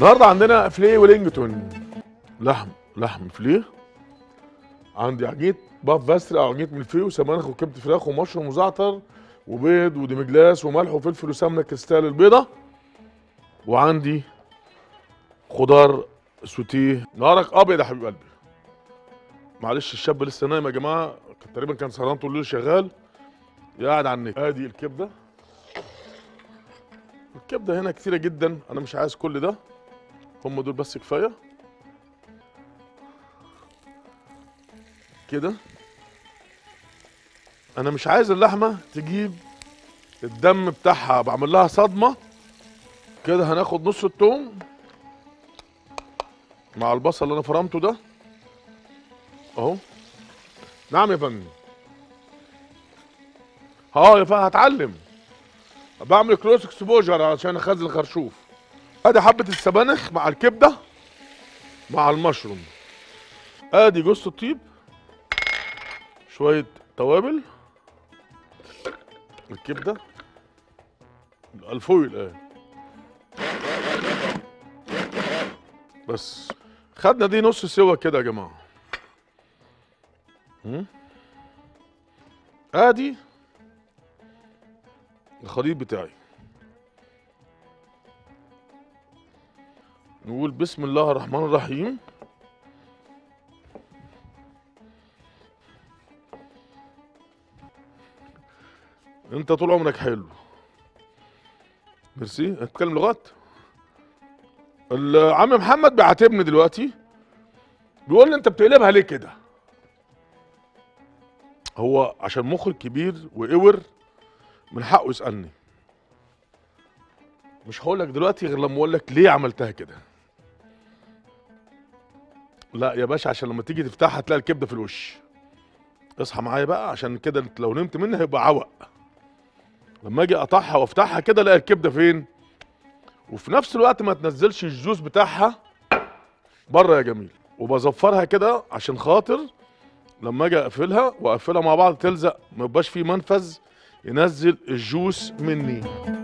النهارده عندنا فليه ولينجتون لحم لحم فليه عندي عجينه باف باستري او عجينه ملفيه وسبانخ وكبده فراخ ومشروم وزعتر وبيض وديمجلاس وملح وفلفل وسمنه كريستال البيضه وعندي خضار سوتيه نارك ابيض يا حبيب قلبي معلش الشاب لسه نايم يا جماعه كان تقريبا كان سهران طول الليل شغال قاعد على النت ادي الكبده الكبده هنا كتيره جدا انا مش عايز كل ده هم دول بس كفايه كده انا مش عايز اللحمه تجيب الدم بتاعها بعمل لها صدمه كده هناخد نص التوم مع البصل اللي انا فرمته ده اهو نعم يا فندم اه يا فندم هتعلم بعمل كروس اكسبوجر عشان اخزن الخرشوف ادي حبه السبانخ مع الكبده مع المشروم ادي جوز الطيب شويه توابل الكبده الفويل اهي بس خدنا دي نص سوا كده يا جماعه هم؟ ادي الخليط بتاعي نقول بسم الله الرحمن الرحيم انت طول عمرك حلو ميرسي هتتكلم لغات العم محمد بيعاتبني دلوقتي بيقول لي انت بتقلبها ليه كده هو عشان مخرج كبير وقور من حقه يسالني مش هقول لك دلوقتي غير لما اقول لك ليه عملتها كده لا يا باشا عشان لما تيجي تفتحها تلاقي الكبده في الوش اصحى معايا بقى عشان كده انت لو نمت منها هيبقى عوق لما اجي اقطعها وافتحها كده الاقي الكبده فين وفي نفس الوقت ما تنزلش الجوز بتاعها بره يا جميل وبزفرها كده عشان خاطر لما اجي اقفلها واقفلها مع بعض تلزق ما يبقاش في منفذ ينزل الجوس مني